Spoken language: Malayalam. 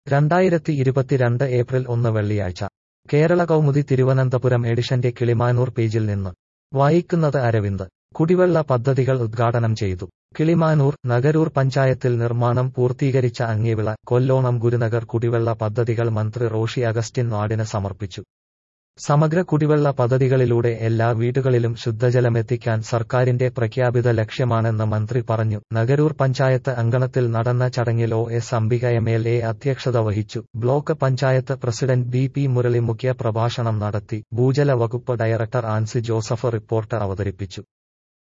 രണ്ടായിരത്തി ഇരുപത്തിരണ്ട് ഏപ്രിൽ ഒന്ന് വെള്ളിയാഴ്ച കേരള കൗമുദി തിരുവനന്തപുരം എഡിഷന്റെ കിളിമാനൂർ പേജിൽ നിന്ന് വായിക്കുന്നത് അരവിന്ദ് കുടിവെള്ള പദ്ധതികൾ ഉദ്ഘാടനം ചെയ്തു കിളിമാനൂർ നഗരൂർ പഞ്ചായത്തിൽ നിർമ്മാണം പൂർത്തീകരിച്ച അങ്ങിവിള കൊല്ലോണം ഗുരുനഗർ കുടിവെള്ള പദ്ധതികൾ മന്ത്രി റോഷി അഗസ്റ്റിൻ നാടിന് സമർപ്പിച്ചു സമഗ്ര കുടിവെള്ള പദ്ധതികളിലൂടെ എല്ലാ വീടുകളിലും ശുദ്ധജലമെത്തിക്കാൻ സർക്കാരിന്റെ പ്രഖ്യാപിത ലക്ഷ്യമാണെന്ന് മന്ത്രി പറഞ്ഞു നഗരൂർ പഞ്ചായത്ത് അങ്കണത്തിൽ നടന്ന ചടങ്ങിൽ O S Ambika M L A അധ്യക്ഷത വഹിച്ചു block panchayat president B P Murali മുഖ്യ പ്രഭാഷണം നടത്തി ഭൂജല വകുപ്പ് ഡയറക്ടർ ആൻസി ജോസഫ് റിപ്പോർട്ട് അവതരിപ്പിച്ചു